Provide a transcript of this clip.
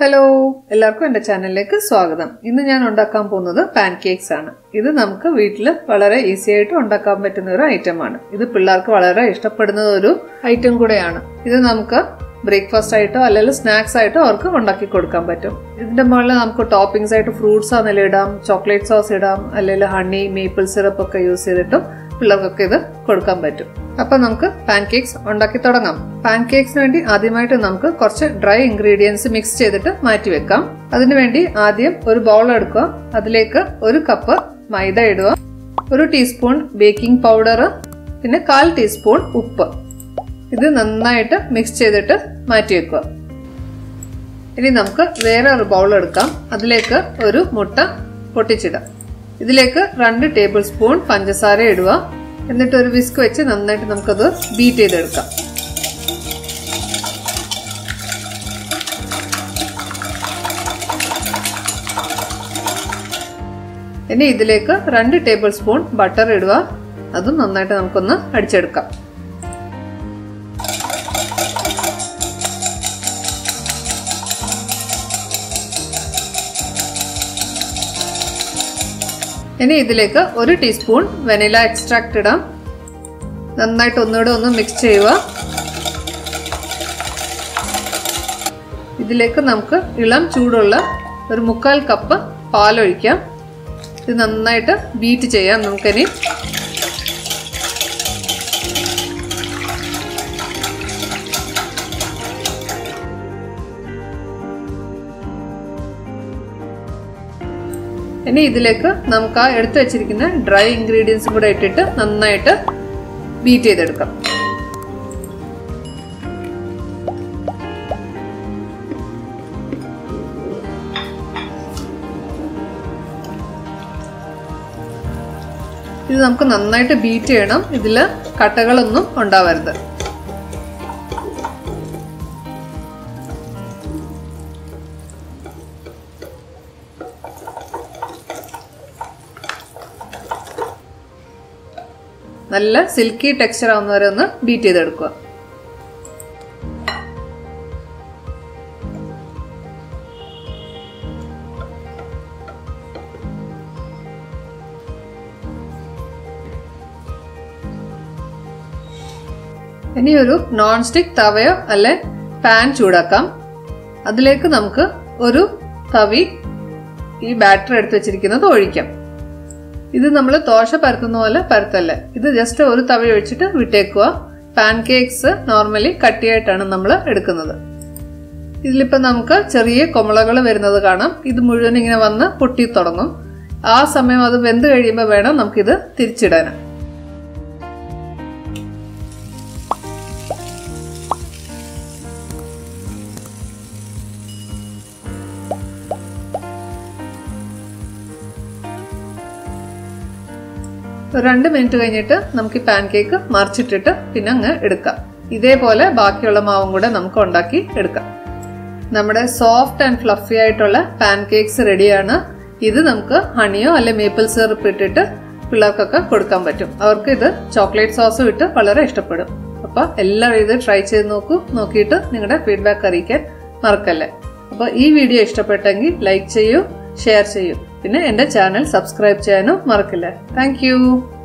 hello എല്ലാവർക്കും എൻ്റെ ചാനലിലേക്ക് സ്വാഗതം ഇന്ന് ഞാൻ ഉണ്ടാക്കാൻ പോകുന്നത് പാൻകേക്സ് ആണ് ഇത് നമുക്ക് വീട്ടിൽ വളരെ ഈസി ആയിട്ട് ഉണ്ടാക്കാൻ പറ്റുന്ന ഒരു ഐറ്റമാണ് ഇത് പിള്ളേർക്ക് വളരെ ഇഷ്ടപ്പെടുന്ന ഒരു ഐറ്റം കൂടെയാണ് ഇത് നമുക്ക് ബ്രേക്ക്ഫാസ്റ്റ് ആയിട്ടോ അല്ലെങ്കിൽ സ്നാക്സ് ആയിട്ടോ അവർക്ക് ഉണ്ടാക്കി കൊടുക്കാൻ പറ്റും ഇതിന്റെ മുകളിൽ നമുക്ക് ടോപ്പിംഗ്സ് ആയിട്ട് ഫ്രൂട്ട്സ് ആണെങ്കിലും ഇടാം ചോക്ലേറ്റ് സോസ് ഇടാം അല്ലെങ്കിൽ ഹണി മേപ്പിൾ സിറപ്പ് ഒക്കെ യൂസ് ചെയ്തിട്ടും പിള്ളേർക്കൊക്കെ ഇത് കൊടുക്കാൻ പറ്റും അപ്പൊ നമുക്ക് പാൻകേക്സ് ഉണ്ടാക്കി തുടങ്ങാം പാൻകേക്സിന് വേണ്ടി ആദ്യമായിട്ട് നമുക്ക് കുറച്ച് ഡ്രൈ ഇൻഗ്രീഡിയൻസ് മിക്സ് ചെയ്തിട്ട് മാറ്റി വെക്കാം അതിനുവേണ്ടി ആദ്യം ഒരു ബൗൾ എടുക്കുക അതിലേക്ക് ഒരു കപ്പ് മൈദ ഇടുക ഒരു ടീസ്പൂൺ ബേക്കിംഗ് പൗഡർ പിന്നെ കാൽ ടീസ്പൂൺ ഉപ്പ് ഇത് നന്നായിട്ട് മിക്സ് ചെയ്തിട്ട് മാറ്റി വെക്കുക ഇനി നമുക്ക് വേറെ ഒരു ബൗൾ എടുക്കാം അതിലേക്ക് ഒരു മുട്ട പൊട്ടിച്ചിടാം ഇതിലേക്ക് രണ്ട് ടേബിൾ സ്പൂൺ പഞ്ചസാര ഇടുക എന്നിട്ട് ഒരു വിസ്ക് വെച്ച് നന്നായിട്ട് നമുക്കത് ബീറ്റ് ചെയ്തെടുക്കാം ഇനി ഇതിലേക്ക് രണ്ട് ടേബിൾ സ്പൂൺ ബട്ടർ ഇടുക അതും നന്നായിട്ട് നമുക്കൊന്ന് അടിച്ചെടുക്കാം ഇനി ഇതിലേക്ക് ഒരു ടീസ്പൂൺ വെനില എക്സ്ട്രാക്ട് ഇടാം നന്നായിട്ട് ഒന്നുകൂടെ ഒന്ന് മിക്സ് ചെയ്യുക ഇതിലേക്ക് നമുക്ക് ഇളം ചൂടുള്ള ഒരു മുക്കാൽ കപ്പ് പാലൊഴിക്കാം ഇത് നന്നായിട്ട് ബീറ്റ് ചെയ്യാം നമുക്കിനി ഇനി ഇതിലേക്ക് നമുക്ക് ആ എടുത്തു വെച്ചിരിക്കുന്ന ഡ്രൈ ഇൻഗ്രീഡിയൻസും കൂടെ ഇട്ടിട്ട് നന്നായിട്ട് ബീറ്റ് ചെയ്തെടുക്കാം ഇത് നമുക്ക് നന്നായിട്ട് ബീറ്റ് ചെയ്യണം ഇതിൽ കട്ടകളൊന്നും ഉണ്ടാവരുത് നല്ല സിൽക്കി ടെക്സ്ചർ ആവുന്നവരെ ഒന്ന് ബീറ്റ് ചെയ്തെടുക്കുക ഇനി ഒരു നോൺ സ്റ്റിക് തവയോ അല്ലെ പാൻ ചൂടാക്കാം അതിലേക്ക് നമുക്ക് ഒരു തവി ഈ ബാറ്റർ എടുത്ത് വെച്ചിരിക്കുന്നത് ഒഴിക്കാം ഇത് നമ്മൾ ദോശ പരത്തുന്ന പോലെ പരത്തല്ല ഇത് ജസ്റ്റ് ഒരു തവി ഒഴിച്ചിട്ട് വിട്ടേക്കുക പാൻ കേക്ക്സ് നോർമലി കട്ടിയായിട്ടാണ് നമ്മൾ എടുക്കുന്നത് ഇതിലിപ്പോൾ നമുക്ക് ചെറിയ കൊമളകൾ വരുന്നത് കാണാം ഇത് മുഴുവൻ ഇങ്ങനെ വന്ന് പൊട്ടി തുടങ്ങും ആ സമയം അത് വെന്ത് കഴിയുമ്പോൾ വേണം നമുക്കിത് തിരിച്ചിടാൻ രണ്ട് മിനിറ്റ് കഴിഞ്ഞിട്ട് നമുക്ക് ഈ പാൻ കേക്ക് മറിച്ചിട്ടിട്ട് പിന്നെ അങ്ങ് എടുക്കാം ഇതേപോലെ ബാക്കിയുള്ള മാവും കൂടെ നമുക്ക് ഉണ്ടാക്കി എടുക്കാം നമ്മുടെ സോഫ്റ്റ് ആൻഡ് ഫ്ലഫി ആയിട്ടുള്ള പാൻ കേക്ക്സ് റെഡിയാണ് ഇത് നമുക്ക് ഹണിയോ അല്ലെ മേപ്പിൾ സിറപ്പ് ഇട്ടിട്ട് പിള്ളേർക്കൊക്കെ കൊടുക്കാൻ പറ്റും അവർക്ക് ഇത് ചോക്ലേറ്റ് സോസും ഇട്ട് വളരെ ഇഷ്ടപ്പെടും അപ്പൊ എല്ലാവരും ഇത് ട്രൈ ചെയ്ത് നോക്കൂ നോക്കിയിട്ട് നിങ്ങളുടെ ഫീഡ്ബാക്ക് അറിയിക്കാൻ മറക്കല്ലേ അപ്പോൾ ഈ വീഡിയോ ഇഷ്ടപ്പെട്ടെങ്കിൽ ലൈക്ക് ചെയ്യൂ ഷെയർ ചെയ്യൂ പിന്നെ എൻ്റെ ചാനൽ സബ്സ്ക്രൈബ് ചെയ്യാനും മറക്കില്ല താങ്ക്